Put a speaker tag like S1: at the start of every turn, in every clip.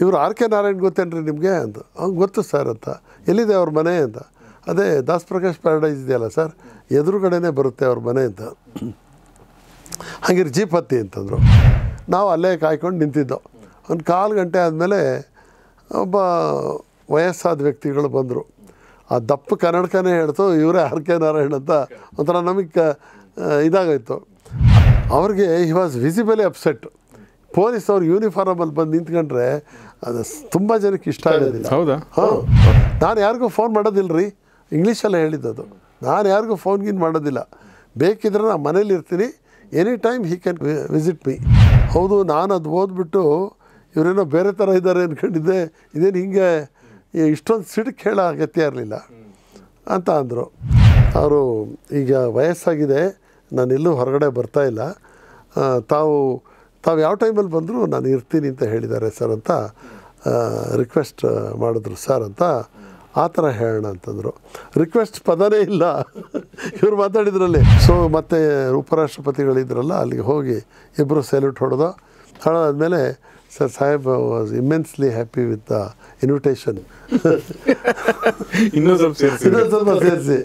S1: ಇವರು R K Narayan ಗೊತ್ತೇನ್ರಿ ನಿಮಗೆ ಅಂತ ಅವ್ನು ಗೊತ್ತು ಸರ್ ಅಂತ ಎಲ್ಲಿದೆ ಅವ್ರ ಮನೆ ಅಂತ ಅದೇ ದಾಸ್ ಪ್ರಕಾಶ್ ಪ್ಯಾರಡೈಸ್ ಇದೆಯಲ್ಲ ಸರ್ ಎದುರುಗಡೆನೇ ಬರುತ್ತೆ ಅವ್ರ ಮನೆ ಅಂತ ಹಾಗಿರ್ ಜೀಪ್ ಹತ್ತಿ ಅಂತಂದರು ನಾವು ಅಲ್ಲೇ ಕಾಯ್ಕೊಂಡು ನಿಂತಿದ್ದೋ ಒಂದು ಕಾಲು ಗಂಟೆ ಆದಮೇಲೆ ಒಬ್ಬ ವಯಸ್ಸಾದ ವ್ಯಕ್ತಿಗಳು ಬಂದರು ಆ ದಪ್ಪ ಕನ್ನಡಕನೇ ಹೇಳ್ತು ಇವರೇ ಆರ್ ಕೆ ನಾರಾಯಣ್ ಅಂತ ಒಂಥರ ನಮಗೆ ಕ ಇದಾಗೋಯ್ತು ಅವ್ರಿಗೆ he was visibly upset police ಅವ್ರು ಯೂನಿಫಾರ್ಮಲ್ಲಿ ಬಂದು ನಿಂತ್ಕೊಂಡ್ರೆ ಅದು ತುಂಬ ಜನಕ್ಕೆ ಇಷ್ಟ ಆಗೋದಿಲ್ಲ
S2: ಹೌದಾ
S1: ಹಾಂ ನಾನು ಯಾರಿಗೂ ಫೋನ್ ಮಾಡೋದಿಲ್ಲ ರೀ ಇಂಗ್ಲೀಷಲ್ಲೇ ಹೇಳಿದ್ದದು ನಾನು ಯಾರಿಗೂ ಫೋನ್ ಗೀನ್ ಮಾಡೋದಿಲ್ಲ ಬೇಕಿದ್ರೆ ನಾನು ಮನೇಲಿ ಇರ್ತೀನಿ any time he can visit me ಹೌದು ನಾನು ಅದು ಓದ್ಬಿಟ್ಟು ಇವರೇನೋ ಬೇರೆ ಥರ ಇದ್ದಾರೆ ಅಂದ್ಕೊಂಡಿದ್ದೆ ಇದೇನು ಹಿಂಗೆ ಇಷ್ಟೊಂದು ಸಿಡಕ್ಕೆ ಹೇಳೋ ಅಗತ್ಯ ಇರಲಿಲ್ಲ ಅಂತ ಅಂದರು ಅವರು ಈಗ ವಯಸ್ಸಾಗಿದೆ ನಾನು ಎಲ್ಲೂ ಹೊರಗಡೆ ಬರ್ತಾ ಇಲ್ಲ ಆ, ತಾವು ತಾವು ಯಾವ ಟೈಮಲ್ಲಿ ಬಂದರೂ ನಾನು ಇರ್ತೀನಿ ಅಂತ ಹೇಳಿದ್ದಾರೆ ಸರ್ ಅಂತ ರಿಕ್ವೆಸ್ಟ್ ಮಾಡಿದ್ರು ಸರ್ ಅಂತ ಆ ಥರ ಹೇಳೋಣ ಅಂತಂದರು ರಿಕ್ವೆಸ್ಟ್ ಪದನೇ ಇಲ್ಲ ಇವ್ರು ಮಾತಾಡಿದ್ರಲ್ಲಿ ಸೊ ಮತ್ತೆ ಉಪರಾಷ್ಟ್ರಪತಿಗಳಿದ್ರಲ್ಲ ಅಲ್ಲಿಗೆ ಹೋಗಿ ಇಬ್ಬರು ಸೆಲ್ಯೂಟ್ ಹೊಡೆದು ಹೊಡೆದಾದ್ಮೇಲೆ ಸರ್ ಸಾಹೇಬ್ was immensely happy with the invitation
S2: ಇನ್ನೂ ಸ್ವಲ್ಪ ಸೇರಿಸಿ
S1: ಇನ್ನೊಂದು ಸ್ವಲ್ಪ ಸೇರಿಸಿ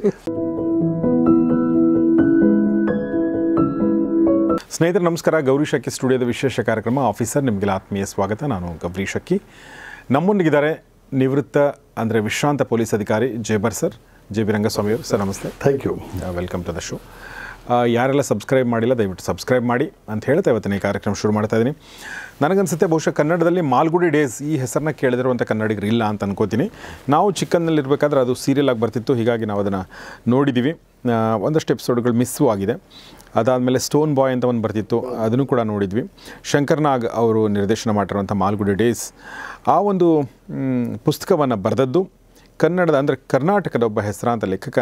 S2: ಸ್ನೇಹಿತರೆ ನಮಸ್ಕಾರ ಗೌರಿ ಶಕ್ಕಿ ಸ್ಟುಡಿಯೋದ ವಿಶೇಷ ಕಾರ್ಯಕ್ರಮ ಆಫೀಸರ್ ನಿಮಗೆಲ್ಲ ಆತ್ಮೀಯ ಸ್ವಾಗತ ನಾನು ಗೌರಿ ಶಕ್ಕಿ ನಮ್ಮೊಂದಿಗಿದ್ದಾರೆ ನಿವೃತ್ತ ಅಂದರೆ ವಿಶ್ರಾಂತ ಪೊಲೀಸ್ ಅಧಿಕಾರಿ ಜೇಬರ್ ಸರ್ ಜೆ ಬಿ ರಂಗಸ್ವಾಮಿ ಅವರು ಸರ್ ನಮಸ್ತೆ
S1: thank you
S2: welcome to the show ಯಾರೆಲ್ಲ ಸಬ್ಸ್ಕ್ರೈಬ್ ಮಾಡಿಲ್ಲ ದಯವಿಟ್ಟು ಸಬ್ಸ್ಕ್ರೈಬ್ ಮಾಡಿ ಅಂತ ಹೇಳ್ತಾ ಇವತ್ತಿನ ಈ ಕಾರ್ಯಕ್ರಮ ಶುರು ಮಾಡ್ತಾ ಇದ್ದೀನಿ ನನಗನ್ಸುತ್ತೆ ಬಹುಶಃ ಕನ್ನಡದಲ್ಲಿ ಮಾಲ್ಗುಡಿ ಡೇಸ್ ಈ ಹೆಸರನ್ನ ಕೇಳಿದಿರುವಂಥ ಕನ್ನಡಿಗರು ಇಲ್ಲ ಅಂತ ಅನ್ಕೋತೀನಿ ನಾವು ಚಿಕ್ಕನ್ನಲ್ಲಿರಬೇಕಾದ್ರೆ ಅದು ಸೀರಿಯಲ್ ಆಗಿ ಬರ್ತಿತ್ತು ಹೀಗಾಗಿ ನಾವು ಅದನ್ನು ನೋಡಿದ್ದೀವಿ ಆ, ಒಂದಷ್ಟು ಎಪಿಸೋಡ್ಗಳು ಮಿಸ್ಸು ಆಗಿದೆ ಅದಾದಮೇಲೆ ಸ್ಟೋನ್ ಬಾಯ್ ಅಂತ ಒಂದು ಬರ್ತಿತ್ತು ಅದನ್ನು ಕೂಡ ನೋಡಿದ್ವಿ ಶಂಕರ್ ನಾಗ್ ಅವರು ನಿರ್ದೇಶನ ಮಾಡಿರುವಂಥ ಮಾಲ್ಗುಡಿ ಡೇಸ್ ಆ ಒಂದು ಪುಸ್ತಕವನ್ನು ಬರೆದದ್ದು ಕನ್ನಡದ ಅಂದರೆ ಕರ್ನಾಟಕದ ಒಬ್ಬ ಹೆಸರಾಂತ ಲೇಖಕ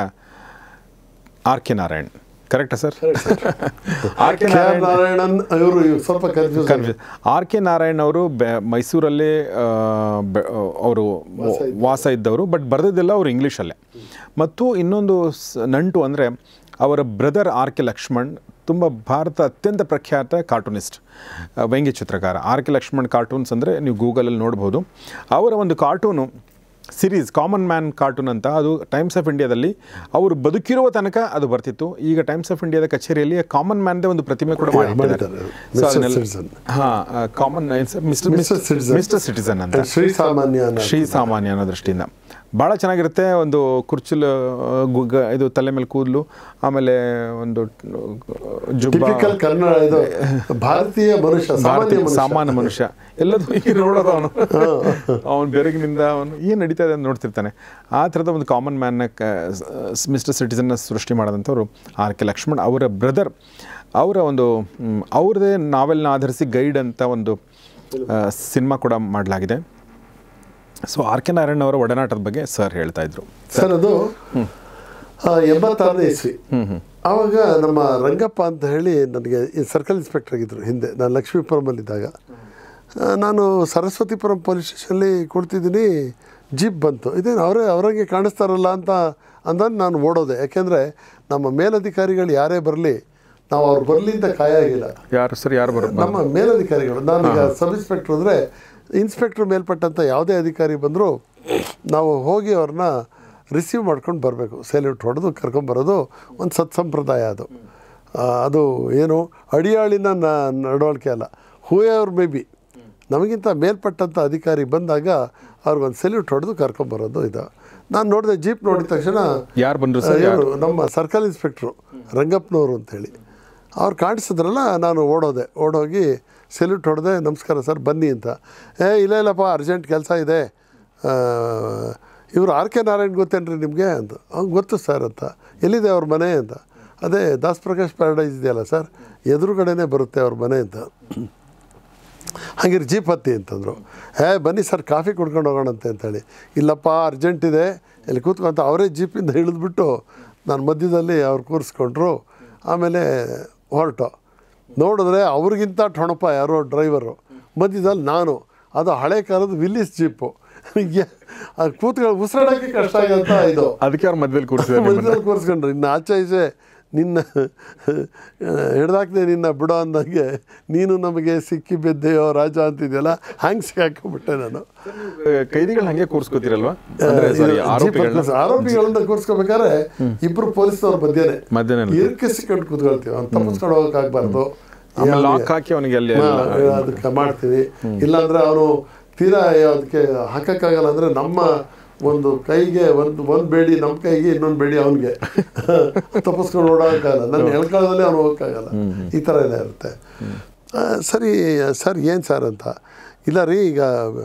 S2: ಆರ್ ಕೆ ನಾರಾಯಣ್ ಕರೆಕ್ಟಾ sir R K
S1: K R Narayanan ಇವರು ಸ್ವಲ್ಪ confuse
S2: confuse R K Narayan ಅವರು ಬೆ ಮೈಸೂರಲ್ಲೇ ಆ, ಬೆ- ಅವರು ವಾಸ ಇದ್ದವರು ಬಟ್ ಬರೆದಿದ್ದೆಲ್ಲ ಅವರು ಇಂಗ್ಲೀಷಲ್ಲೇ ಮತ್ತು ಇನ್ನೊಂದು ಸ್- ನಂಟು ಅಂದರೆ ಅವರ ಬ್ರದರ್ ಆರ್ ಕೆ ಲಕ್ಷ್ಮಣ್ ತುಂಬ ಭಾರತ ಅತ್ಯಂತ ಪ್ರಖ್ಯಾತ ಕಾರ್ಟೂನಿಸ್ಟ್ ಆ, ವ್ಯಂಗ್ಯ ಚಿತ್ರಕಾರ ಆರ್ ಕೆ ಲಕ್ಷ್ಮಣ್ ಕಾರ್ಟೂನ್ಸ್ ಅಂದರೆ ನೀವು ಗೂಗಲಲ್ಲಿ ನೋಡ್ಬೋದು ಅವರ ಒಂದು cartoon series common man cartoon ಅಂತ ಅದು ಟೈಮ್ಸ್ ಆಫ್ ಇಂಡಿಯಾದಲ್ಲಿ ಅವರು ಬದುಕಿರುವ ತನಕ ಅದು ಬರ್ತಿತ್ತು ಈಗ ಟೈಮ್ಸ್ ಆಫ್ ಇಂಡಿಯಾದ ಕಚೇರಿಯಲ್ಲಿ ಕಾಮನ್ ಮ್ಯಾನ್ದೇ ಒಂದು ಪ್ರತಿಮೆ ಕೂಡ ಮಾಡಿಟ್ಟಿದ್ದಾರೆ
S1: ಮಾಡಿದ್ದಾರೆ.
S2: So
S1: Mr.
S2: ಅದನ್ನೆಲ್ಲ-
S1: Citizen.
S2: ಹಾ common mister
S1: Mr. Citizen.
S2: Mister citizen ಅಂತ
S1: ಶ್ರೀ ಸಾಮಾನ್ಯ ಅನ್ನೋ-
S2: ಶ್ರೀ ಸಾಮಾನ್ಯ ಅನ್ನೋ ದೃಷ್ಟಿಯಿಂದ ಭಾಳ ಚೆನ್ನಾಗಿರುತ್ತೆ ಒಂದು ಕುರ್ಚಲು ಗುಗ್ಗ ಇದು ತಲೆ ಮೇಲೆ ಕೂದಲು ಆಮೇಲೆ ಒಂದು ಜುಬ್ಬ
S1: ಟಿಪಿಕಲ್ ಕನ್ನಡ ಇದು ಭಾರತೀಯ ಮನುಷ್ಯ ಸಾಮಾನ್ಯ
S2: ಭಾರತೀಯ
S1: ಮನುಷ್ಯ
S2: ಸಾಮಾನ್ಯ ಮನುಷ್ಯ ಎಲ್ಲದೂ ಈಗ ನೋಡೋದು ಅವನು ಅವನು ಬೆರಗಿನಿಂದ ಅವನು ಏನು ನಡೀತಾ ಇದೆ ಅಂತ ನೋಡ್ತಿರ್ತಾನೆ ಆ ಥರದ ಒಂದು ಕಾಮನ್ ಮ್ಯಾನ್ನ ಮಿಸ್ಟರ್ ಸಿಟಿಸನ್ನ ಸೃಷ್ಟಿ ಮಾಡಿದಂಥವ್ರು ಆರ್ ಕೆ ಲಕ್ಷ್ಮಣ್ ಅವರ ಬ್ರದರ್ ಅವರ ಒಂದು ಮ್, ಅವ್ರದ್ದೇ ನಾವೆಲ್ನ ಆಧರಿಸಿ ಗೈಡ್ ಅಂತ ಒಂದು ಸಿನಿಮಾ ಕೂಡ ಮಾಡಲಾಗಿದೆ ಸೊ ಆರ್ ಕೆ ನಾರಾಯಣ್ ಅವರ ಒಡನಾಟದ ಬಗ್ಗೆ ಸರ್ ಹೇಳ್ತಾ ಇದ್ರು
S1: ಸರ್ ಅದು ಆ, ಎಂಬತ್ತಾರನೇ ಇಸ್ವಿ ಆವಾಗ ನಮ್ಮ ರಂಗಪ್ಪ ಅಂತ ಹೇಳಿ ನನಗೆ ಈ ಸರ್ಕಲ್ ಇನ್ಸ್ಪೆಕ್ಟರ್ ಆಗಿದ್ದರು ಹಿಂದೆ ನಾನು ಲಕ್ಷ್ಮೀಪುರಮಲ್ಲಿದ್ದಾಗ ಆ, ನಾನು ಸರಸ್ವತಿಪುರಂ ಪೊಲೀಸ್ ಸ್ಟೇಷನಲ್ಲಿ ಕೊಡ್ತಿದ್ದೀನಿ ಜೀಪ್ ಬಂತು ಇದೇನು ಅವರೇ ಅವರಂಗೆ ಕಾಣಿಸ್ತಾರಲ್ಲ ಅಂತ ಅಂದಾಗ ನಾನು ಓಡೋದೆ ಯಾಕೆಂದರೆ ನಮ್ಮ ಮೇಲಧಿಕಾರಿಗಳು ಯಾರೇ ಬರಲಿ ನಾವು ಅವ್ರು ಬರಲಿ ಅಂತ ಕಾಯಾಗಿಲ್ಲ
S2: ಯಾರು ಸರ್ ಯಾರು ಬರೋದು
S1: ನಮ್ಮ ಮೇಲಧಿಕಾರಿಗಳು ನಾನೀಗ ಸಬ್ ಇನ್ಸ್ಪೆಕ್ಟರ್ ಅಂದರೆ ಇನ್ಸ್ಪೆಕ್ಟರ್ ಮೇಲ್ಪಟ್ಟಂಥ ಯಾವುದೇ ಅಧಿಕಾರಿ ಬಂದರೂ ನಾವು ಹೋಗಿ ಅವ್ರನ್ನ ರಿಸೀವ್ ಮಾಡ್ಕೊಂಡು ಬರಬೇಕು ಸೆಲ್ಯೂಟ್ ಹೊಡೆದು ಕರ್ಕೊಂಬರೋದು ಒಂದು ಸತ್ಸಂಪ್ರದಾಯ ಅದು ಆ, ಅದು ಏನು ಅಡಿಯಾಳಿನ ನ- ನಡವಳಿಕೆ ಅಲ್ಲ ಹೂ ಎವರ್ ಮೇ ಬಿ ನಮಗಿಂತ ಮೇಲ್ಪಟ್ಟಂಥ ಅಧಿಕಾರಿ ಬಂದಾಗ ಅವ್ರಿಗೊಂದು ಸೆಲ್ಯೂಟ್ ಹೊಡೆದು ಕರ್ಕೊಂಬರೋದು ಇದು ನಾನು ನೋಡಿದೆ ಜೀಪ್ ನೋಡಿದ ತಕ್ಷಣ
S2: ಯಾರು ಬಂದ್ರು ಸರ್ ಯಾರು
S1: ಇವ್ರು ನಮ್ಮ ಸರ್ಕಲ್ ಇನ್ಸ್ಪೆಕ್ಟ್ರು ರಂಗಪ್ಪನವರು ಅಂತೇಳಿ ಅವ್ರು ಕಾಣಿಸಿದ್ರಲ್ಲ ನಾನು ಓಡೋದೆ ಓಡೋಗಿ ಸೆಲ್ಯೂಟ್ ಹೊಡೆದೆ ನಮಸ್ಕಾರ ಸರ್ ಬನ್ನಿ ಅಂತ ಏ ಇಲ್ಲ ಇಲ್ಲಪ್ಪ ಅರ್ಜೆಂಟ್ ಕೆಲಸ ಇದೆ ಇವರು ಆರ್ ಕೆ ನಾರಾಯಣ್ ಗೊತ್ತೇನ್ರಿ ನಿಮಗೆ ಅಂತ ಅವ್ನು ಗೊತ್ತು ಸರ್ ಅಂತ ಎಲ್ಲಿದೆ ಅವ್ರ ಮನೆ ಅಂತ ಅದೇ ದಾಸ್ ಪ್ರಕಾಶ್ ಪ್ಯಾರಡೈಸ್ ಇದೆಯಲ್ಲ ಸರ್ ಎದುರುಗಡೆನೇ ಬರುತ್ತೆ ಅವ್ರ ಮನೆ ಅಂತ ಹಾಗಿರ್ ಜೀಪ್ ಹತ್ತಿ ಅಂತಂದರು ಹೇ ಬನ್ನಿ ಸರ್ ಕಾಫಿ ಕುಡ್ಕೊಂಡು ಹೋಗೋಣಂತೆ ಅಂತೇಳಿ ಇಲ್ಲಪ್ಪ ಅರ್ಜೆಂಟ್ ಇದೆ ಇಲ್ಲಿ ಕೂತ್ಕೊಂತ ಅವರೇ ಜೀಪಿಂದ ಇಳಿದ್ಬಿಟ್ಟು ನಾನು ಮಧ್ಯದಲ್ಲಿ ಅವ್ರು ಕೂರಿಸ್ಕೊಂಡ್ರು ಆಮೇಲೆ ಹೊರಟು ನೋಡಿದ್ರೆ ಅವ್ರಿಗಿಂತ ಠೊಣಪ ಯಾರೋ ಡ್ರೈವರು ಮಧ್ಯದಲ್ಲಿ ನಾನು ಅದು ಹಳೆ ಕಾಲದ ವಿಲ್ಲಿಸ್ ಜೀಪು ಅದು ಕೂತ್ಕೊಂಡು ಉಸಿರಾಡೋಕ್ಕೆ ಕಷ್ಟ ಆಗಂತ ಇದು
S2: ಅದಕ್ಕೆ ಅವ್ರ ಮಧ್ಯದಲ್ಲಿ ಕೂರಿಸಿದ್ದಾರೆ
S1: ಮಧ್ಯದಲ್ಲಿ ಕೂರಿಸ್ಕೊಂಡ್ರು ಇನ್ನು ಆಚೆ ಈಚೆ ನಿನ್ನ ಹಿಡ್ದಾಕ್ದೆ ನಿನ್ನ ಬಿಡೋ ಅಂದಂಗೆ ನೀನು ನಮಗೆ ಸಿಕ್ಕಿ ಬಿದ್ದೆಯೋ ರಾಜ ಅಂತಿದೆಯಲ್ಲ ಹಂಗೆ ಸಿಕ್ಕಾಕೊಂಡ್ಬಿಟ್ಟೆ ನಾನು
S2: ಕೈದಿಗಳು ಹಂಗೆ ಕೂರಿಸ್ಕೋತಿರಲ್ವಾ ಅಂದ್ರೆ
S1: ಇದು
S2: ಸಾರಿ
S1: ಜೀಪ್
S2: ಆರೋಪಿಗಳನ್ನ
S1: ಹತ್ಕೊಂಡು ಆರೋಪಿಗಳನ್ನ ಕೂರಿಸ್ಕೋಬೇಕಾದ್ರೆ ಇಬ್ರು ಪೊಲೀಸ್ನವ್ರು ಮಧ್ಯೆನೆ
S2: ಮಧ್ಯಾಹ್ನ
S1: ಇರ್ಕಿಸಿಕೊಂಡು ಕೂತ್ಕೊಳ್ತೀವಿ ಅವ್ನು ತಪ್ಪಿಸ್ಕೊಂಡು ಹೋಗಕ್ಕಾಗಬಾರ್ದು
S2: ಆಮೇಲೆ ಲಾಕ್ ಹಾಕಿ ಅವನಿಗೆ ಅಲ್ಲಿ ಎಲ್ಲ
S1: ಅದಕ್ಕೆ ಮಾಡ್ತೀವಿ ಇಲ್ಲಾಂದ್ರೆ ಅವನು ತೀರಾ ಅದಕ್ಕೆ ಹಾಕಕ್ಕಾಗಲ್ಲ ಅಂದ್ರೆ ನಮ್ಮ ಒಂದು ಕೈಗೆ ಒಂದು ಒಂದು ಬೇಡಿ ನಮ್ಮ ಕೈಗೆ ಇನ್ನೊಂದು ಬೇಡಿ ಅವನಿಗೆ ತಪ್ಪಿಸ್ಕೊಂಡು ಓಡೋಕ್ಕಾಗಲ್ಲ ನನ್ನ ಎಳ್ಕೊಳ್ಳೋದಲ್ಲಿ ಅವ್ನು ಹೋಗೋಕ್ಕಾಗಲ್ಲ ಈ ಥರ ಎಲ್ಲ ಇರುತ್ತೆ ಆ, ಸರಿ ಸರ್ ಏನು ಸರ್ ಅಂತ ಇಲ್ಲ ರೀ ಈಗ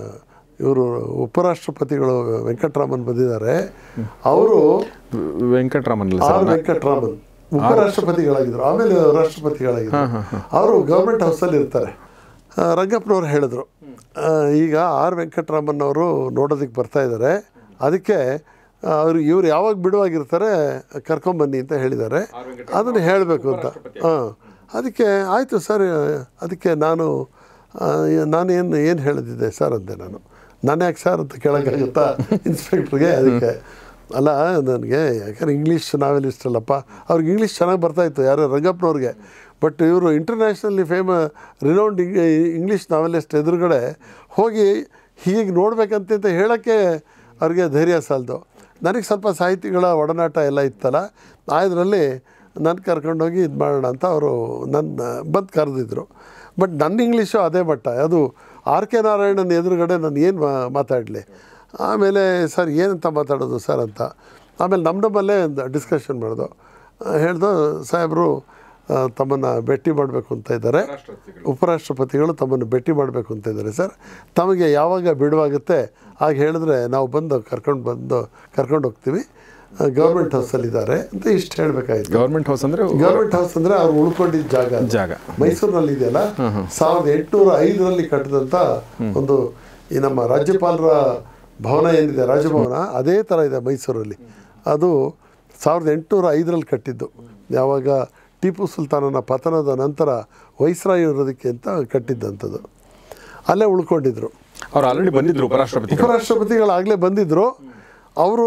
S1: ಇವರು ಉಪರಾಷ್ಟ್ರಪತಿಗಳು ವೆಂಕಟರಾಮನ್ ಬಂದಿದ್ದಾರೆ ಅವರು
S2: ವೆಂಕಟರಾಮನ್ ಅಲ್ಲ
S1: ಆರ್
S2: ಸರ್
S1: ವೆಂಕಟರಾಮನ್ ಉಪರಾಷ್ಟ್ರಪತಿಗಳಾಗಿದ್ರು ಆಮೇಲೆ ರಾಷ್ಟ್ರಪತಿಗಳಾಗಿದ್ರು ಅವರು ಗೌರ್ಮೆಂಟ್ ಹೌಸಲ್ಲಿ ಇರ್ತಾರೆ ಆ, ರಂಗಪ್ಪನವ್ರು ಹೇಳಿದ್ರು ಆ, ಈಗ ಆರ್ ವೆಂಕಟರಾಮನ್ ಅವರು ನೋಡೋದಕ್ಕೆ ಬರ್ತಾ ಇದ್ದಾರೆ ಅದಕ್ಕೆ ಅವರು ಇವ್ರು ಯಾವಾಗ ಬಿಡುವಾಗಿರ್ತಾರೆ ಕರ್ಕೊಂಬನ್ನಿ ಅಂತ ಹೇಳಿದ್ದಾರೆ ಅದನ್ನು ಹೇಳಬೇಕು ಅಂತ ಹಾಂ ಅದಕ್ಕೆ ಆಯಿತು ಸರ್ ಅದಕ್ಕೆ ನಾನು ಆ, ನಾನೇನು ಏನು ಹೇಳಿದ್ದೆ ಸರ್ ಅಂದೆ ನಾನು ನಾನು ಯಾಕೆ ಸರ್ ಅಂತ ಕೇಳೋಕ್ಕಾಗುತ್ತಾ ಇನ್ಸ್ಪೆಕ್ಟ್ರಿಗೆ ಅದಕ್ಕೆ ಅಲ್ಲ ನನಗೆ ಯಾಕಂದ್ರೆ ಇಂಗ್ಲೀಷ್ ನಾವೆಲಿಸ್ಟ್ ಅಲ್ಲಪ್ಪ ಅವ್ರಿಗೆ ಇಂಗ್ಲೀಷ್ ಚೆನ್ನಾಗಿ ಬರ್ತಾಯಿತ್ತು ಯಾರೋ ರಂಗಪ್ಪನವ್ರಿಗೆ ಬಟ್ ಇವರು internationally fame renowned English novelist ಎದುರುಗಡೆ ಹೋಗಿ ಹೀಗೆ ನೋಡ್ಬೇಕಂತ ಹೇಳೋಕ್ಕೆ ಅವ್ರಿಗೆ ಧೈರ್ಯ ಸಾಲದು ನನಗೆ ಸ್ವಲ್ಪ ಸಾಹಿತಿಗಳ ಒಡನಾಟ ಎಲ್ಲ ಇತ್ತಲ್ಲ ಅದರಲ್ಲಿ ನನ್ನ ಕರ್ಕೊಂಡೋಗಿ ಇದು ಮಾಡೋಣ ಅಂತ ಅವರು ನನ್ನ ಬಂದು ಕರೆದಿದ್ರು ಬಟ್ ನನ್ನ ಇಂಗ್ಲೀಷು ಅದೇ ಮಟ್ಟ ಅದು ಆರ್ ಕೆ ನಾರಾಯಣನ್ ಎದುರುಗಡೆ ನಾನು ಏನು ಮಾತಾಡಲಿ ಆಮೇಲೆ ಸರ್ ಏನಂತ ಮಾತಾಡೋದು ಸರ್ ಅಂತ ಆಮೇಲೆ ನಮ್ಮ ನಮ್ಮಲ್ಲೇ ಒಂದು ಡಿಸ್ಕಷನ್ ಮಾಡೋದು ಹೇಳ್ದು ಸಾಹೇಬರು ಆ, ತಮ್ಮನ್ನು ಭೇಟಿ ಮಾಡಬೇಕು ಅಂತ ಇದ್ದಾರೆ ಉಪರಾಷ್ಟ್ರಪತಿಗಳು ತಮ್ಮನ್ನು ಭೇಟಿ ಮಾಡಬೇಕು ಅಂತ ಇದ್ದಾರೆ ಸರ್ ತಮಗೆ ಯಾವಾಗ ಬಿಡುವಾಗುತ್ತೆ ಆಗ ಹೇಳಿದ್ರೆ ನಾವು ಬಂದು ಕರ್ಕೊಂಡು ಬಂದು ಕರ್ಕೊಂಡು ಹೋಗ್ತೀವಿ ಗೌರ್ಮೆಂಟ್ ಹೌಸಲ್ಲಿದ್ದಾರೆ ಅಂತ ಇಷ್ಟು ಹೇಳಬೇಕಾಗಿತ್ತು
S2: ಗೌರ್ಮೆಂಟ್ ಹೌಸ್ ಅಂದ್ರೆ
S1: ಗೌರ್ಮೆಂಟ್ ಹೌಸ್ ಅಂದರೆ ಅವ್ರು ಉಳ್ಕೊಂಡಿದ್ದ ಜಾಗ ಅದು.
S2: ಜಾಗ
S1: ಮೈಸೂರಿನಲ್ಲಿ ಇದೆಯಲ್ಲ ಸಾವಿರದ ಎಂಟುನೂರ ಐದರಲ್ಲಿ ಕಟ್ಟಿದಂಥ ಒಂದು ಈ ನಮ್ಮ ರಾಜ್ಯಪಾಲರ ಭವನ ಏನಿದೆ ರಾಜಭವನ ಅದೇ ಥರ ಇದೆ ಮೈಸೂರಲ್ಲಿ ಅದು ಸಾವಿರದ ಎಂಟುನೂರ ಐದರಲ್ಲಿ ಕಟ್ಟಿದ್ದು ಯಾವಾಗ ಟಿಪ್ಪು ಸುಲ್ತಾನನ ಪತನದ ನಂತರ ವೈಸ್ರಾಯ್ ಇರೋದಕ್ಕೆ ಅಂತ ಕಟ್ಟಿದ್ದಂಥದ್ದು ಅಲ್ಲೇ ಉಳ್ಕೊಂಡಿದ್ರು
S2: ಅವ್ರು ಆಲ್ರೆಡಿ ಬಂದಿದ್ರು ಉಪರಾಷ್ಟ್ರಪತಿಗಳು
S1: ಉಪರಾಷ್ಟ್ರಪತಿಗಳಾಗಲೇ ಬಂದಿದ್ದರು ಅವರು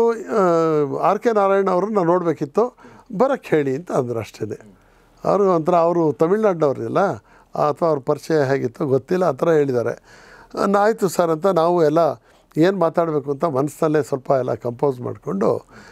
S1: ಆರ್ ಕೆ ನಾರಾಯಣ ಅವ್ರನ್ನ ನೋಡಬೇಕಿತ್ತು ಬರೋಕ್ಕೆ ಹೇಳಿ ಅಂತ ಅಂದರು ಅಷ್ಟೇ ಅವರು ಒಂಥರ ಅವರು ತಮಿಳ್ನಾಡಿನವ್ರಲ್ಲ ಅಥವಾ ಅವ್ರ ಪರಿಚಯ ಹೇಗಿತ್ತು ಗೊತ್ತಿಲ್ಲ ಆ ಥರ ಹೇಳಿದ್ದಾರೆ ನಾ ಆಯಿತು ಸರ್ ಅಂತ ನಾವು ಎಲ್ಲ ಏನು ಮಾತಾಡಬೇಕು ಅಂತ ಮನಸ್ಸಲ್ಲೇ ಸ್ವಲ್ಪ ಎಲ್ಲ ಕಂಪೋಸ್ ಮಾಡಿಕೊಂಡು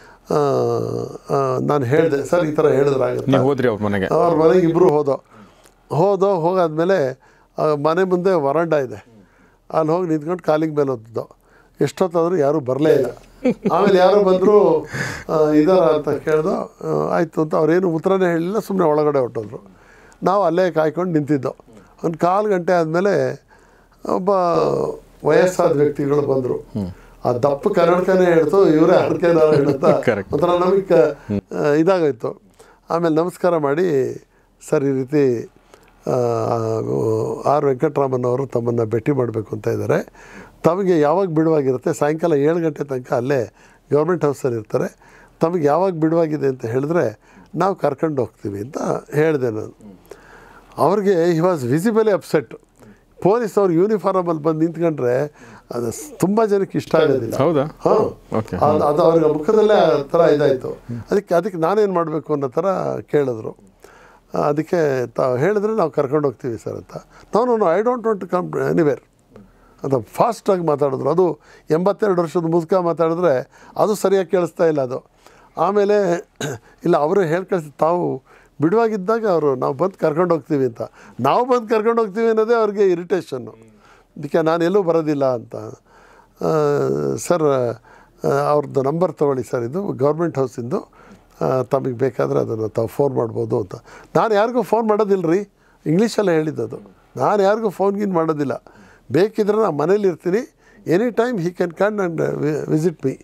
S1: ನಾನು ಹೇಳಿದೆ ಸರ್ ಈ ಥರ ಹೇಳಿದ್ರಾಗುತ್ತೆ
S2: ನೀವು ಹೋದ್ರಿ ಅವ್ರ ಮನೆಗೆ
S1: ಅವ್ರ ಮನೆಗೆ ಇಬ್ಬರು ಹೋದೋ ಹೋದೋ ಹೋಗಾದ್ಮೇಲೆ ಆ ಮನೆ ಮುಂದೆ ವರಂಡ ಇದೆ ಅಲ್ಲಿ ಹೋಗಿ ನಿಂತ್ಕೊಂಡು ಕಾಲಿಗೆ ಮೇಲೆ ಹೊತ್ತಿದ್ದೋ ಎಷ್ಟೊತ್ತಾದರೂ ಯಾರೂ ಬರಲೇ ಇಲ್ಲ ಆಮೇಲೆ ಯಾರು ಬಂದರು ಇದಾರ ಅಂತ ಕೇಳ್ದೋ ಆ, ಆಯಿತು ಅಂತ ಅವ್ರೇನು ಉತ್ತರನೇ ಹೇಳಿಲ್ಲ ಸುಮ್ಮನೆ ಒಳಗಡೆ ಹೊಟ್ಟೋದ್ರು ನಾವು ಅಲ್ಲೇ ಕಾಯ್ಕೊಂಡು ನಿಂತಿದ್ದೋ ಒಂದು ಕಾಲು ಗಂಟೆ ಆದಮೇಲೆ ಒಬ್ಬ ವಯಸ್ಸಾದ ವ್ಯಕ್ತಿಗಳು ಬಂದರು ಆ ದಪ್ಪ ಕನ್ನಡಕನೇ ಹೇಳ್ತು ಇವರೇ ಅರ್ಕೆ ನಾರಾಯಣ ಅಂತ
S2: Correct.
S1: ಒಂಥರ ನಮಗೆ ಕ- ಆ, ಇದಾಗೋಯ್ತು ಆಮೇಲೆ ನಮಸ್ಕಾರ ಮಾಡಿ ಸರ್ ಈ ರೀತಿ ಆ, ಆರ್ ವೆಂಕಟರಾಮನ್ ಅವರು ತಮ್ಮನ್ನು ಭೇಟಿ ಮಾಡಬೇಕು ಅಂತ ಇದ್ದಾರೆ ತಮಗೆ ಯಾವಾಗ ಬಿಡುವಾಗಿರುತ್ತೆ ಸಾಯಂಕಾಲ ಏಳು ಗಂಟೆ ತನಕ ಅಲ್ಲೇ ಗೌರ್ಮೆಂಟ್ ಹೌಸಲ್ಲಿ ಇರ್ತಾರೆ ತಮಗೆ ಯಾವಾಗ ಬಿಡುವಾಗಿದೆ ಅಂತ ಹೇಳಿದ್ರೆ ನಾವು ಕರ್ಕೊಂಡು ಹೋಗ್ತೀವಿ ಅಂತ ಹೇಳಿದೆ ನಾನು ಅವ್ರಿಗೆ he was visibly upset police ಅವ್ರು ಯೂನಿಫಾರ್ಮಲ್ಲಿ ಬಂದು ನಿಂತ್ಕೊಂಡ್ರೆ ಅದು ತುಂಬ ಜನಕ್ಕೆ ಇಷ್ಟ ಆಗೋದಿಲ್ಲ
S2: ಹೌದಾ
S1: ಹಾಂ
S2: ಓಕೆ
S1: ಅದು ಅದು ಅವ್ರಿಗೆ ಮುಖದಲ್ಲೇ ಆ ಥರ ಇದಾಯಿತು ಅದಕ್ಕೆ ಅದಕ್ಕೆ ನಾನೇನು ಮಾಡಬೇಕು ಅನ್ನೋ ಥರ ಕೇಳಿದ್ರು ಆ, ಅದಕ್ಕೆ ತಾ ಹೇಳಿದ್ರೆ ನಾವು ಕರ್ಕೊಂಡು ಹೋಗ್ತೀವಿ ಸರ್ ಅಂತ ನಾವು no I don't want to come anywhere ಅದು ಫಾಸ್ಟಾಗಿ ಮಾತಾಡಿದ್ರು ಅದು ಎಂಬತ್ತೆರಡು ವರ್ಷದ ಮುದುಕ ಮಾತಾಡಿದ್ರೆ ಅದು ಸರಿಯಾಗಿ ಕೇಳಿಸ್ತಾ ಇಲ್ಲ ಅದು ಆಮೇಲೆ ಇಲ್ಲ ಅವರು ಹೇಳಿ ಕಳಿಸಿ ತಾವು ಬಿಡುವಾಗಿದ್ದಾಗ ಅವರು ನಾವು ಬಂದು ಕರ್ಕೊಂಡು ಹೋಗ್ತೀವಿ ಅಂತ ನಾವು ಬಂದು ಕರ್ಕೊಂಡು ಹೋಗ್ತೀವಿ ಅನ್ನೋದೇ ಅವ್ರಿಗೆ ಇರಿಟೇಷನ್ನು ಅದಕ್ಕೆ ನಾನು ಎಲ್ಲೂ ಬರೋದಿಲ್ಲ ಅಂತ ಆ, ಸರ್ ಆ, ಅವ್ರದ್ದು ನಂಬರ್ ತೊಗೊಳ್ಳಿ ಸರ್ ಇದು ಗೌರ್ಮೆಂಟ್ ಹೌಸಿಂದು ತಮಗೆ ಬೇಕಾದರೆ ಅದನ್ನು ತಾವು ಫೋನ್ ಮಾಡ್ಬೋದು ಅಂತ ನಾನು ಯಾರಿಗೂ ಫೋನ್ ಮಾಡೋದಿಲ್ಲ ರೀ ಇಂಗ್ಲೀಷಲ್ಲೇ ಹೇಳಿದ್ದದು ನಾನು ಯಾರಿಗೂ ಫೋನ್ ಗೀನ್ ಮಾಡೋದಿಲ್ಲ ಬೇಕಿದ್ರೆ ನಾನು ಮನೇಲಿ ಇರ್ತೀನಿ any time he can can and visit me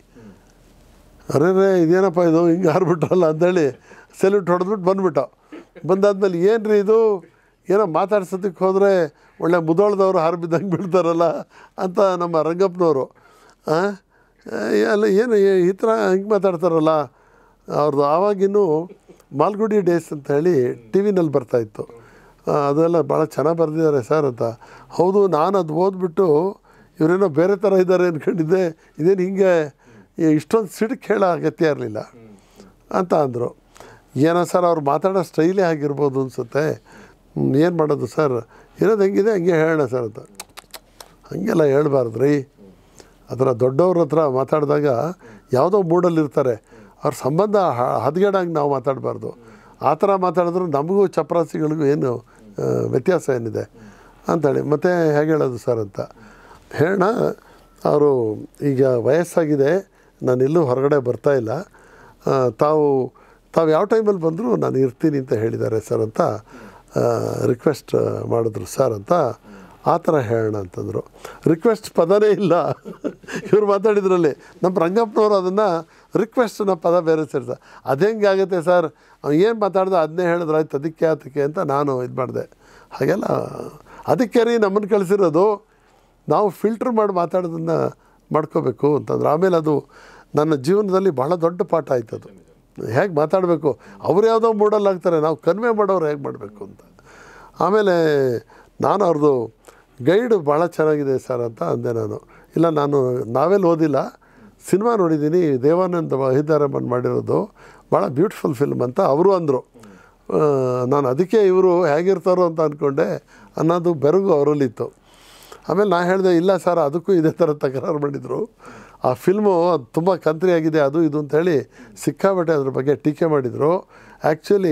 S1: ಅರೆ ರೇ ಇದೇನಪ್ಪ ಇದು ಹಿಂಗೆ ಹಾರ್ಬಿಟ್ರಲ್ಲ ಅಂದೇಳಿ ಸೆಲ್ಯೂಟ್ ಹೊಡೆದ್ಬಿಟ್ಟು ಬಂದ್ಬಿಟ್ಟ ಬಂದಾದ್ಮೇಲೆ ಏನು ರೀ ಇದು ಏನೋ ಮಾತಾಡ್ಸೋದಕ್ಕೆ ಹೋದರೆ ಒಳ್ಳೆ ಮುದೋಳದವ್ರು ಹಾರು ಬಿದ್ದಂಗೆ ಬೀಳ್ತಾರಲ್ಲ ಅಂತ ನಮ್ಮ ರಂಗಪ್ಪನವರು ಆ? ಅಲ್ಲ ಏನು ಈ- ಈ ಥರ ಹಿಂಗೆ ಮಾತಾಡ್ತಾರಲ್ಲ ಅವ್ರದ್ದು ಆವಾಗಿನ್ನೂ ಮಾಲ್ಗುಡಿ ಡೇಸ್ ಅಂತ ಹೇಳಿ ಟಿ ವಿನಲ್ಲಿ ಬರ್ತಾಯಿತ್ತು ಅದೆಲ್ಲ ಭಾಳ ಚೆನ್ನಾಗಿ ಬರೆದಿದ್ದಾರೆ ಸರ್ ಅಂತ ಹೌದು ನಾನು ಅದು ಓದ್ಬಿಟ್ಟು ಇವರೇನೋ ಬೇರೆ ಥರ ಇದ್ದಾರೆ ಅಂದ್ಕೊಂಡಿದ್ದೆ ಇದೇನು ಹಿಂಗೆ ಇಷ್ಟೊಂದು ಸಿಡಕ್ಕೆ ಹೇಳೋ ಅಗತ್ಯ ಇರಲಿಲ್ಲ ಅಂತ ಅಂದರು ಏನೋ ಸರ್ ಅವ್ರು ಮಾತಾಡೋ ಸ್ಟೈಲೇ ಆಗಿರ್ಬೋದು ಅನಿಸುತ್ತೆ ಏನು ಮಾಡೋದು ಸರ್ ಇರೋದು ಹೆಂಗಿದೆ ಹಂಗೆ ಹೇಳೋಣ ಸರ್ ಅಂತ ಹಂಗೆಲ್ಲ ಹೇಳ್ಬಾರ್ದು ರೀ ಅದರ ದೊಡ್ಡವ್ರ ಹತ್ರ ಮಾತಾಡಿದಾಗ ಯಾವುದೋ ಮೂಡಲ್ಲಿ ಇರ್ತಾರೆ ಅವ್ರ ಸಂಬಂಧ ಹ- ಹದಗೆಡಂಗೆ ನಾವು ಮಾತಾಡಬಾರ್ದು ಆ ಥರ ಮಾತಾಡಿದ್ರು ನಮಗೂ ಚಪರಾಸಿಗಳಿಗೂ ಏನು ಆ, ವ್ಯತ್ಯಾಸ ಏನಿದೆ ಅಂತೇಳಿ ಮತ್ತೆ ಹೇಗೆ ಹೇಳೋದು ಸರ್ ಅಂತ ಹೇಳೋಣ ಅವರು ಈಗ ವಯಸ್ಸಾಗಿದೆ ನಾನು ಎಲ್ಲೂ ಹೊರಗಡೆ ಬರ್ತಾ ಇಲ್ಲ ಆ, ತಾವು ತಾವು ಯಾವ ಟೈಮಲ್ಲಿ ಬಂದರೂ ನಾನು ಇರ್ತೀನಿ ಅಂತ ಹೇಳಿದ್ದಾರೆ ಸರ್ ಅಂತ ರಿಕ್ವೆಸ್ಟ್ ಮಾಡಿದ್ರು ಸರ್ ಅಂತ ಆ ಥರ ಹೇಳೋಣ ಅಂತಂದರು ರಿಕ್ವೆಸ್ಟ್ ಪದನೇ ಇಲ್ಲ ಇವ್ರು ಮಾತಾಡಿದ್ರಲ್ಲಿ ನಮ್ಮ ರಂಗಪ್ಪನವರು ಅದನ್ನು ರಿಕ್ವೆಸ್ಟ್ನ ಪದ ಬೇರೆ ಸೇರ್ಸ ಅದು ಹೆಂಗಾಗುತ್ತೆ ಸರ್ ಅವ್ನು ಏನು ಮಾತಾಡ್ದೆ ಅದನ್ನೇ ಹೇಳಿದ್ರೆ ಆಯ್ತು ಅದಕ್ಕೆ ಅದಕ್ಕೆ ಅಂತ ನಾನು ಇದು ಮಾಡಿದೆ ಹಾಗೆಲ್ಲ ಅದಕ್ಕೆ ರೀ ನಮ್ಮನ್ನು ಕಳಿಸಿರೋದು ನಾವು ಫಿಲ್ಟ್ರ್ ಮಾಡಿ ಮಾತಾಡೋದನ್ನು ಮಾಡ್ಕೋಬೇಕು ಅಂತಂದ್ರೆ ಆಮೇಲೆ ಅದು ನನ್ನ ಜೀವನದಲ್ಲಿ ಬಹಳ ದೊಡ್ಡ ಪಾಠ ಆಯ್ತು ಅದು ಹೇಗೆ ಮಾತಾಡಬೇಕು ಅವ್ರು ಯಾವುದೋ ಮೂಡಲ್ಲಿ ಆಗ್ತಾರೆ ನಾವು ಕನ್ವೆ ಮಾಡೋರು ಹೇಗೆ ಮಾಡಬೇಕು ಅಂತ ಆಮೇಲೆ ನಾನು ಅವ್ರದ್ದು ಗೈಡ್ ಭಾಳ ಚೆನ್ನಾಗಿದೆ ಸರ್ ಅಂತ ಅಂದೆ ನಾನು ಇಲ್ಲ ನಾನು ನಾವೆಲ್ಲ ಓದಿಲ್ಲ ಸಿನಿಮಾ ನೋಡಿದ್ದೀನಿ ದೇವಾನಂದ ವಹಿದಾರಮ್ಮನ್ ಮಾಡಿರೋದು ಭಾಳ ಬ್ಯೂಟಿಫುಲ್ ಫಿಲ್ಮ್ ಅಂತ ಅವರು ಅಂದರು ನಾನು ಅದಕ್ಕೆ ಇವರು ಹೇಗಿರ್ತಾರೋ ಅಂತ ಅಂದ್ಕೊಂಡೆ ಅನ್ನೋದು ಬೆರಗು ಅವರಲ್ಲಿತ್ತು ಆಮೇಲೆ ನಾ ಹೇಳಿದೆ ಇಲ್ಲ ಸರ್ ಅದಕ್ಕೂ ಇದೇ ಥರ ತಕರಾರು ಮಾಡಿದರು ಆ ಫಿಲ್ಮು ಅದು ತುಂಬ ಕಂತ್ರಿ ಆಗಿದೆ ಅದು ಇದು ಅಂತೇಳಿ ಸಿಕ್ಕಾಬಟ್ಟೆ ಅದ್ರ ಬಗ್ಗೆ ಟೀಕೆ ಮಾಡಿದರು ಆ್ಯಕ್ಚುಲಿ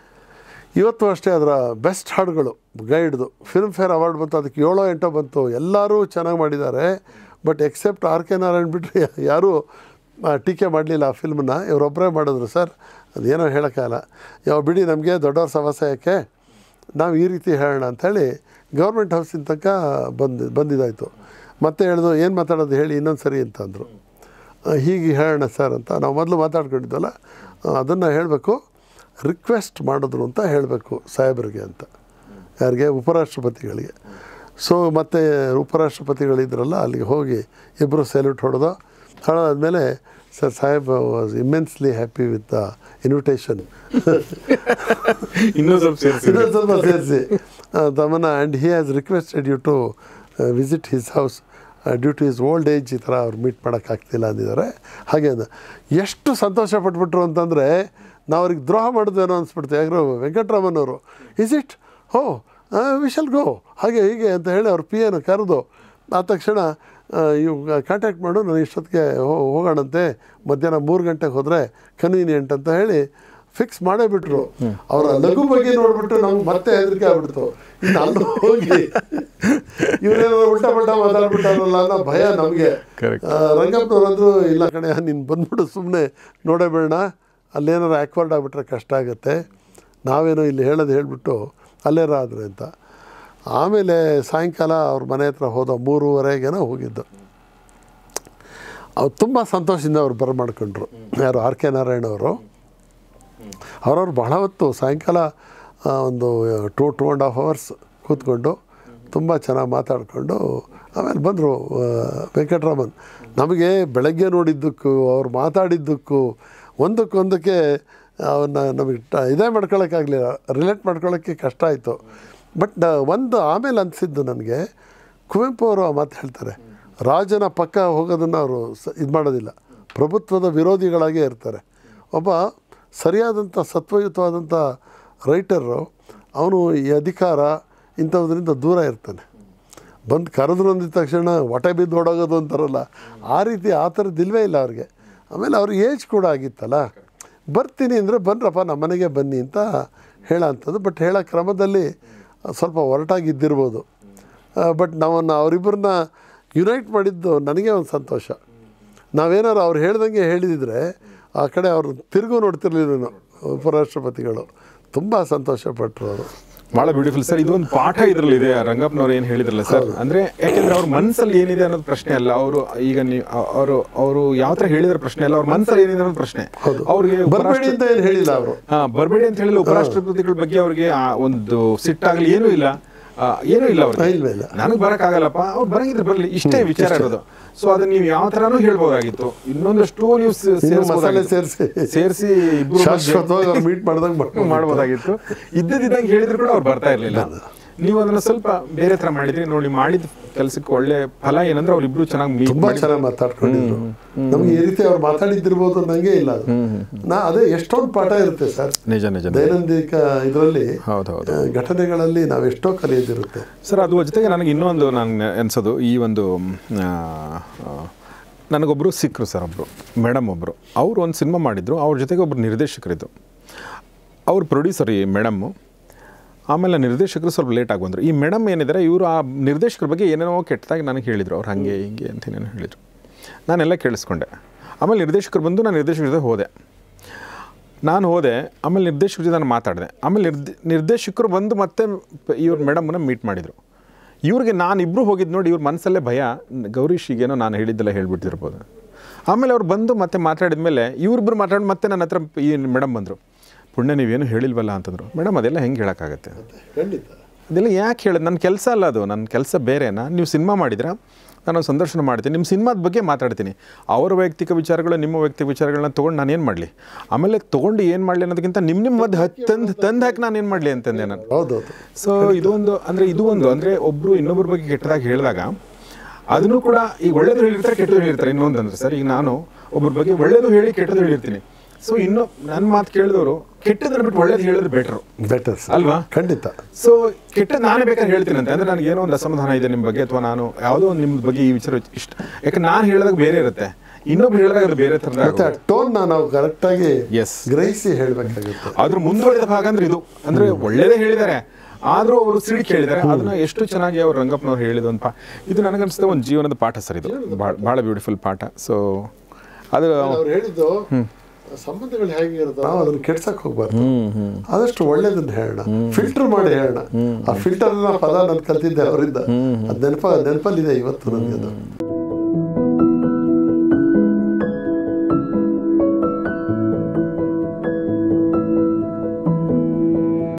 S1: ಇವತ್ತು ಅಷ್ಟೇ ಅದರ ಬೆಸ್ಟ್ ಹಾಡುಗಳು ಗೈಡ್ದು ಫಿಲ್ಮ್ ಫೇರ್ ಅವಾರ್ಡ್ ಬಂತು ಅದಕ್ಕೆ ಏಳೋ ಎಂಟೋ ಬಂತು ಎಲ್ಲರೂ ಚೆನ್ನಾಗಿ ಮಾಡಿದ್ದಾರೆ but except R K Narayan ಬಿಟ್ಟರೆ ಯಾರೂ ಆ, ಟೀಕೆ ಮಾಡಲಿಲ್ಲ ಆ ಫಿಲ್ಮನ್ನ ಇವರೊಬ್ಬರೇ ಮಾಡಿದ್ರು ಸರ್ ಅದೇನೋ ಹೇಳೋಕ್ಕಾಗಲ್ಲ ಯಾವ ಬಿಡಿ ನಮಗೆ ದೊಡ್ಡವ್ರ ಸಮಸ್ಯೆ ಯಾಕೆ ನಾವು ಈ ರೀತಿ ಹೇಳೋಣ ಅಂಥೇಳಿ ಗೌರ್ಮೆಂಟ್ ಹೌಸಿನ ತನಕ ಬಂದು ಬಂದಿದ್ದಾಯಿತು ಮತ್ತೆ ಹೇಳಿದ್ರು ಏನು ಮಾತಾಡೋದು ಹೇಳಿ ಇನ್ನೊಂದು ಸರಿ ಅಂತಂದರು ಹೀಗೆ ಹೇಳೋಣ ಸರ್ ಅಂತ ನಾವು ಮೊದಲು ಮಾತಾಡ್ಕೊಂಡಿದ್ದಲ್ಲ ಅದನ್ನು ಹೇಳಬೇಕು ರಿಕ್ವೆಸ್ಟ್ ಮಾಡಿದ್ರು ಅಂತ ಹೇಳಬೇಕು ಸಾಹೇಬ್ರಿಗೆ ಅಂತ ಯಾರಿಗೆ ಉಪರಾಷ್ಟ್ರಪತಿಗಳಿಗೆ ಸೊ ಮತ್ತು ಉಪರಾಷ್ಟ್ರಪತಿಗಳಿದ್ರಲ್ಲ ಅಲ್ಲಿಗೆ ಹೋಗಿ ಇಬ್ಬರು ಸೆಲ್ಯೂಟ್ ಹೊಡೆದು ಹೊಡೆದಾದ್ಮೇಲೆ ಸರ್ ಸಾಹೇಬ್ was immensely happy with the invitation
S2: ಇನ್ನೂ ಸ್ವಲ್ಪ ಸೇರಿಸಿ
S1: ಇನ್ನೊಂದು ಸ್ವಲ್ಪ ಸೇರಿಸಿ ತಮ್ಮನ್ನ and he has requested you to visit his house due to his old age ಈ ಥರ ಅವ್ರು ಮೀಟ್ ಮಾಡೋಕ್ಕಾಗ್ತಿಲ್ಲ ಅಂದಿದ್ದಾರೆ ಹಾಗೆ ಅಂದ ಎಷ್ಟು ಸಂತೋಷ ಪಟ್ಬಿಟ್ರು ಅಂತಂದರೆ ನಾವು ಅವ್ರಿಗೆ ದ್ರೋಹ ಮಾಡಿದ್ವೇನೋ ಅನಿಸ್ಬಿಡ್ತು ಯಾಕಂದ್ರೆ ವೆಂಕಟರಾಮನ್ ಅವರು is it how we shall go ಹಾಗೆ ಹೀಗೆ ಅಂತ ಹೇಳಿ ಅವ್ರ ಪಿ ಎನ ಕರೆದು ಆದ ತಕ್ಷಣ ಇವ್ ಕಾಂಟ್ಯಾಕ್ಟ್ ಮಾಡು ನಾನು ಇಷ್ಟೊತ್ತಿಗೆ ಹೋ- ಹೋಗೋಣಂತೆ ಮಧ್ಯಾಹ್ನ ಮೂರು ಗಂಟೆಗೆ ಹೋದರೆ ಕನ್ವೀನಿಯೆಂಟ್ ಅಂತ ಹೇಳಿ ಫಿಕ್ಸ್ ಮಾಡೇ ಬಿಟ್ರು ಅವರ ಲಘು ಬಗ್ಗೆ ನೋಡ್ಬಿಟ್ಟು ನಮ್ಗೆ ಮತ್ತೆ ಹೆದರಿಕೆ ಆಗ್ಬಿಡ್ತು ಇನ್ನು ಅಲ್ಲಿ ಹೋಗಿ ಇವರೇನಾದ್ರು ಉಲ್ಟಾ ಪಲ್ಟಾ ಮಾತಾಡ್ಬಿಟ್ಟಾರಲ್ಲ ಅನ್ನೋ ಭಯ ನಮಗೆ
S2: Correct.
S1: ರಂಗಪ್ಪನವ್ರಂದ್ರು ಇಲ್ಲ ಕಣೆ ನೀನು ಬಂದ್ಬಿಡು ಸುಮ್ಮನೆ ನೋಡೇ ಬೇಡ ಅಲ್ಲೇನಾರು ಆ್ಯಕ್ವರ್ಡ್ ಆಗಿಬಿಟ್ರೆ ಕಷ್ಟ ಆಗುತ್ತೆ ನಾವೇನೋ ಇಲ್ಲಿ ಹೇಳೋದು ಹೇಳಿಬಿಟ್ಟು ಅಲ್ಲೇರ ಆದ್ರೆ ಅಂತ ಆಮೇಲೆ ಸಾಯಂಕಾಲ ಅವ್ರ ಮನೆ ಹತ್ರ ಹೋದ ಮೂರುವರೆಗೇನೋ ಹೋಗಿದ್ದು ಅವ್ರು ತುಂಬ ಸಂತೋಷದಿಂದ ಅವ್ರು ಬರಮಾಡ್ಕೊಂಡ್ರು ಯಾರು ಆರ್ ಕೆ ನಾರಾಯಣ ಅವರು ಅವ್ರವ್ರು ಬಹಳ ಹೊತ್ತು ಸಾಯಂಕಾಲ ಆ, ಒಂದು two two and half hours ಕೂತ್ಕೊಂಡು ತುಂಬ ಚೆನ್ನಾಗಿ ಮಾತಾಡಿಕೊಂಡು ಆಮೇಲೆ ಬಂದರು ವೆಂಕಟರಾಮನ್ ನಮಗೆ ಬೆಳಗ್ಗೆ ನೋಡಿದ್ದಕ್ಕೂ ಅವ್ರು ಮಾತಾಡಿದ್ದಕ್ಕೂ ಒಂದಕ್ಕೊಂದಕ್ಕೆ ಅವನ್ನ ನಮಗೆ ಟ ಇದೇ ಮಾಡ್ಕೊಳಕ್ಕಾಗಲಿಲ್ಲ ರಿಲೇಟ್ ಮಾಡ್ಕೊಳ್ಳೋಕ್ಕೆ ಕಷ್ಟ ಆಯಿತು ಬಟ್ ಒಂದು ಆಮೇಲೆ ಅನಿಸಿದ್ದು ನನಗೆ ಕುವೆಂಪು ಅವರು ಆ ಮಾತು ಹೇಳ್ತಾರೆ ರಾಜನ ಪಕ್ಕ ಹೋಗೋದನ್ನು ಅವರು ಸ ಇದು ಮಾಡೋದಿಲ್ಲ ಪ್ರಭುತ್ವದ ವಿರೋಧಿಗಳಾಗೇ ಇರ್ತಾರೆ ಒಬ್ಬ ಸರಿಯಾದಂಥ ಸತ್ವಯುತವಾದಂಥ ರೈಟರು ಅವನು ಈ ಅಧಿಕಾರ ಇಂಥದ್ರಿಂದ ದೂರ ಇರ್ತಾನೆ ಬಂದು ಕರೆದ್ರು ಅಂದಿದ ತಕ್ಷಣ ಹೊಟ್ಟೆ ಬಿದ್ದು ಓಡೋಗೋದು ಅಂತಾರಲ್ಲ ಆ ರೀತಿ ಆ ಥರದ್ದು ಇಲ್ವೇ ಇಲ್ಲ ಅವ್ರಿಗೆ ಆಮೇಲೆ ಅವ್ರ ಏಜ್ ಕೂಡ ಆಗಿತ್ತಲ್ಲ ಬರ್ತೀನಿ ಅಂದರೆ ಬನ್ರಪ್ಪ ನಮ್ಮ ಮನೆಗೆ ಬನ್ನಿ ಅಂತ ಹೇಳೋ ಅಂಥದ್ದು ಬಟ್ ಹೇಳೋ ಕ್ರಮದಲ್ಲಿ ಸ್ವಲ್ಪ ಹೊರಟಾಗಿದ್ದಿರ್ಬೋದು ಬಟ್ ನಾವನ್ನ ಅವರಿಬ್ಬರನ್ನ ಯುನೈಟ್ ಮಾಡಿದ್ದು ನನಗೆ ಒಂದು ಸಂತೋಷ ನಾವೇನಾರು ಅವ್ರು ಹೇಳ್ದಂಗೆ ಹೇಳಿದಿದ್ರೆ ಆ ಕಡೆ ಅವರು ತಿರುಗು ನೋಡ್ತಿರ್ಲಿಲ್ಲ ಉಪರಾಷ್ಟ್ರಪತಿಗಳು ತುಂಬ ಸಂತೋಷಪಟ್ಟರು ಅವರು
S2: ಬಹಳ ಬ್ಯೂಟಿಫುಲ್ ಸರ್ ಇದೊಂದು ಪಾಠ ಇದ್ರಲ್ಲಿ ಇದೆ ರಂಗಪ್ಪನವ್ರು ಏನ್ ಹೇಳಿದ್ರಲ್ಲ ಸರ್ ಅಂದ್ರೆ ಯಾಕೆಂದ್ರೆ ಅವ್ರ ಮನ್ಸಲ್ಲಿ ಏನಿದೆ ಅನ್ನೋದು ಪ್ರಶ್ನೆ ಅಲ್ಲ ಅವರು ಈಗ ನೀವು ಅವರು ಅವರು ಯಾವ ತರ ಹೇಳಿದ್ರ ಪ್ರಶ್ನೆ ಅಲ್ಲ ಅವ್ರ ಮನ್ಸಲ್ಲಿ ಏನಿದೆ ಅನ್ನೋದು ಪ್ರಶ್ನೆ ಅವ್ರಿಗೆ
S1: ಬರಬೇಡಿ ಅಂತ ಏನು ಹೇಳಿಲ್ಲ ಅವರು
S2: ಹಾ ಬರಬೇಡಿ ಅಂತ ಹೇಳಿಲ್ಲ ಉಪರಾಷ್ಟ್ರಪತಿಗಳ ಬಗ್ಗೆ ಅವ್ರಿಗೆ ಆ ಒಂದು ಸಿಟ್ಟಾಗ್ಲಿ ಏನೂ ಇಲ್ಲ ಆ, ಏನೂ ಇಲ್ಲ ಅವ್ರಿಗೆ
S1: ಇಲ್ವೇ ಇಲ್ಲ.
S2: ನನಗೆ ಬರಕ್ಕಾಗಲ್ಲಪ್ಪ ಅವ್ರು ಬರಂಗಿದ್ರೆ ಬರ್ಲಿ ಇಷ್ಟೇ ವಿಚಾರ ಇರೋದು ಸೊ ಅದನ್ನ ನೀವು ಯಾವ ತರಾನು ಹೇಳ್ಬೋದಾಗಿತ್ತು ಇನ್ನೊಂದಷ್ಟು ನೀವು
S1: ಇನ್ನು ಮಸಾಲೆ ಸೇರಿಸಿ
S2: ಸೇರಿಸಿ ಇಬ್ರು
S1: ಶಾಶ್ವತವಾಗಿ ಅವ್ರು ಮೀಟ್ ಮಾಡ್ದಂಗೆ ಮಾಡ್ಬೋದು
S2: ಮಾಡ್ಬೋದಾಗಿತ್ತು ಇದ್ದದಿದ್ದಂಗೆ ಹೇಳಿದ್ರು ಕೂಡ ಅವ್ರು ಬರ್ತಾ ಇರ್ಲಿಲ್ಲ ನೀವು ಅದನ್ನ ಸ್ವಲ್ಪ ಬೇರೆ ತರ ಮಾಡಿದ್ರಿ ನೋಡಿ ಮಾಡಿದ ಕೆಲಸಕ್ಕೆ ಒಳ್ಳೆ ಫಲ ಏನಂದ್ರೆ ಅವ್ರಿಬ್ರು ಚೆನ್ನಾಗಿ meet
S1: ತುಂಬಾ
S2: ಮಾಡಿ
S1: ಚೆನ್ನಾಗಿ ಮಾತಾಡ್ಕೊಂಡಿದ್ರು ನಮ್ಗೆ ಈ ರೀತಿ ಅವ್ರು ಮಾತಾಡಿದ್ದಿರ್ಬೋದು ನಂಗೆ ಇಲ್ಲ ಅದು ನಾ ಅದೇ ಎಷ್ಟೊಂದು ಪಾಠ ಇರುತ್ತೆ ಸರ್
S2: ನಿಜ ನಿಜ ನಿಜ.
S1: ದೈನಂದಿಕ ಇದರಲ್ಲಿ
S2: ಹೌದು ಹೌದು
S1: ಘಟನೆಗಳಲ್ಲಿ ನಾವೆಷ್ಟೋ ಕಲಿಯೋದಿರುತ್ತೆ
S2: ಸರ್ ಅದು ಜೊತೆಗೆ ನನಗೆ ಇನ್ನೊಂದು ನಾನು ಅನ್ಸೋದು ಈ ಒಂದು ಆ, ಆ, ನನಗೊಬ್ಬರು ಸಿಕ್ಕರು ಸರ್ ಒಬ್ಬರು ಮೇಡಮ್ ಒಬ್ಬರು ಅವರು ಒಂದು ಸಿನಿಮಾ ಮಾಡಿದರು ಅವ್ರ ಜೊತೆಗೆ ಒಬ್ಬರು ನಿರ್ದೇಶಕರಿದ್ದು ಅವ್ರ ಪ್ರೊಡ್ಯೂಸರ್ ಈ ಮೇಡಮ್ಮು ಆಮೇಲೆ ನಿರ್ದೇಶಕರು ಸ್ವಲ್ಪ ಲೇಟಾಗಿ ಬಂದರು ಈ ಮೇಡಮ್ ಏನಿದ್ದಾರೆ ಇವರು ಆ ನಿರ್ದೇಶಕರ ಬಗ್ಗೆ ಏನೇನೋ ಕೆಟ್ಟದಾಗಿ ನನಗೆ ಹೇಳಿದರು ಅವ್ರು ಹಾಗೆ ಹಿಂಗೆ ಅಂತ ಏನೇನೋ ಹೇಳಿದರು ನಾನೆಲ್ಲ ಕೇಳಿಸ್ಕೊಂಡೆ ಆಮೇಲೆ ನಿರ್ದೇಶಕರು ಬಂದು ನಾನು ನಿರ್ದೇಶಕರ ಜೊತೆ ಹೋದೆ ನಾನು ಹೋದೆ ಆಮೇಲೆ ನಿರ್ದೇಶಕರ ಜೊತೆ ನಾನು ಮಾತಾಡಿದೆ ಆಮೇಲೆ ನಿರ್ದ ನಿರ್ದೇಶಕರು ಬಂದು ಮತ್ತೆ ಇವ್ರ ಮೇಡಮನ್ನ ಮೀಟ್ ಮಾಡಿದರು ಇವ್ರಿಗೆ ನಾನು ಇಬ್ಬರು ಹೋಗಿದ್ದು ನೋಡಿ ಇವ್ರ ಮನಸ್ಸಲ್ಲೇ ಭಯ ಗೌರೀಶಿಗೇನೋ ನಾನು ಹೇಳಿದ್ದೆಲ್ಲ ಹೇಳ್ಬಿಟ್ಟಿರ್ಬೋದು ಆಮೇಲೆ ಅವ್ರು ಬಂದು ಮತ್ತೆ ಮಾತಾಡಿದ ಮೇಲೆ ಇವ್ರಿಬ್ರು ಮಾತಾಡಿ ಮತ್ತೆ ನನ್ನ ಹತ್ರ ಈ ಮೇಡಮ್ ಬಂದರು ಪುಣ್ಯ ನೀವೇನು ಹೇಳಿಲ್ವಲ್ಲ ಅಂತಂದರು ಮೇಡಮ್ ಅದೆಲ್ಲ ಹೆಂಗೆ ಹೇಳೋಕ್ಕಾಗತ್ತೆ
S1: ಖಂಡಿತ
S2: ಅದೆಲ್ಲ ಯಾಕೆ ಹೇಳೋದು ನನ್ನ ಕೆಲಸ ಅಲ್ಲ ಅದು ನನ್ನ ಕೆಲಸ ಬೇರೆನಾ ನೀವು ಸಿನಿಮಾ ಮಾಡಿದ್ರಾ ನಾನು ಸಂದರ್ಶನ ಮಾಡ್ತೀನಿ ನಿಮ್ಮ ಸಿನಿಮಾದ ಬಗ್ಗೆ ಮಾತಾಡ್ತೀನಿ ಅವರ ವೈಯಕ್ತಿಕ ವಿಚಾರಗಳು ನಿಮ್ಮ ವೈಯಕ್ತಿಕ ವಿಚಾರಗಳನ್ನ ತೊಗೊಂಡು ನಾನು ಏನು ಮಾಡಲಿ ಆಮೇಲೆ ತೊಗೊಂಡು ಏನು ಮಾಡಲಿ ಅನ್ನೋದಕ್ಕಿಂತ ನಿಮ್ಮ ನಿಮ್ಮ ಮಧ್ಯೆ ಹತ್ತು ತಂದು ತಂದು ಹಾಕಿ ನಾನು ಏನು ಮಾಡಲಿ ಅಂತಂದೆ ನಾನು
S1: ಹೌದೌದು
S2: ಸೊ ಇದು ಒಂದು ಅಂದರೆ ಇದು ಒಂದು ಅಂದರೆ ಒಬ್ಬರು ಇನ್ನೊಬ್ಬರ ಬಗ್ಗೆ ಕೆಟ್ಟದಾಗಿ ಹೇಳಿದಾಗ ಅದನ್ನು ಕೂಡ ಈಗ ಒಳ್ಳೇದು ಹೇಳಿರ್ತಾರೆ ಕೆಟ್ಟದ್ದು ಹೇಳಿರ್ತಾರೆ ಇನ್ನೊಂದು ಅಂದ್ರೆ ಸರ್ ಈಗ ನಾನು ಒಬ್ಬರ ಬಗ್ಗೆ ಒಳ್ಳೇದು ಹೇಳಿ ಕೆಟ್ಟದ್ದು ಹೇಳಿರ್ತೀನಿ ಸೊ ಇನ್ನು ನನ್ನ ಮಾತು ಕೇಳಿದವರು ಕೆಟ್ಟದನ್ನ ಬಿಟ್ಟು ಒಳ್ಳೇದು ಹೇಳಿದ್ರೆ ಬೆಟ್ರು
S1: ಬೆಟರ್
S2: ಅಲ್ವಾ
S1: ಖಂಡಿತ
S2: ಸೊ ಕೆಟ್ಟದ್ದು ನಾನೇ ಬೇಕಾದ್ರೆ ಹೇಳ್ತೀನಿ ಅಂತ ಅಂದ್ರೆ ನನಗೆ ಏನೋ ಒಂದು ಅಸಮಾಧಾನ ಇದೆ ನಿಮ್ಮ ಬಗ್ಗೆ ಅಥವಾ ನಾನು ಯಾವುದೋ ಒಂದು ನಿಮ್ಮ ಬಗ್ಗೆ ಈ ವಿಚಾರ ಇಷ್ಟ ಯಾಕೆ ನಾನು ಹೇಳಿದಾಗ ಬೇರೆ ಇರುತ್ತೆ ಇನ್ನೊಬ್ರು ಹೇಳಿದಾಗ ಅದು ಬೇರೆ
S1: ಮತ್ತೆ ಆ
S2: ಥರದ
S1: ಟೋನ್ನ ನಾವು ಕರೆಕ್ಟಾಗಿ
S2: ಎಸ್
S1: ಗ್ರಹಿಸಿ ಹೇಳಬೇಕಾಗುತ್ತೆ
S2: ಅದ್ರ ಮುಂದುವರೆದ ಭಾಗ ಅಂದ್ರೆ ಇದು ಅಂದ್ರೆ ಒಳ್ಳೇದೇ ಹೇಳಿದ್ದಾರೆ ಆದ್ರೂ ಅವರು ಸಿಡಿಕ್ ಹೇಳಿದ್ದಾರೆ ಅದನ್ನ ಎಷ್ಟು ಚೆನ್ನಾಗಿ ಅವ್ರು ರಂಗಪ್ಪನವ್ರು ಹೇಳಿದ ಒಂದು ಪಾ ಇದು ನನಗನ್ಸುತ್ತೆ ಒಂದು ಜೀವನದ ಪಾಠ ಸರ್ ಇದು ಭಾಳ ಭಾಳ ಬ್ಯೂಟಿಫುಲ್ ಪಾಠ ಸೊ ಅದು
S1: ಅವ್ರು ಹೇಳಿದ್ದು ಸಂಬಂಧಗಳು ಹೇಗಿರುತ್ತೆ ನಾವು ಅದನ್ನ ಕೆಡ್ಸಕ್ ಹೋಗ್ಬಾರ್ದು ಆದಷ್ಟು ಒಳ್ಳೇದನ್ನ ಹೇಳೋಣ ಫಿಲ್ಟರ್ ಮಾಡಿ ಹೇಳೋಣ ಆ ಫಿಲ್ಟರ್ ಪದ ನಾನು ಕಲ್ತಿದ್ದೆ ಅವರಿಂದ ಅದು ನೆನಪ ನೆನಪಲ್ಲಿದೆ ಇವತ್ತು ನನಗೆ ಅದು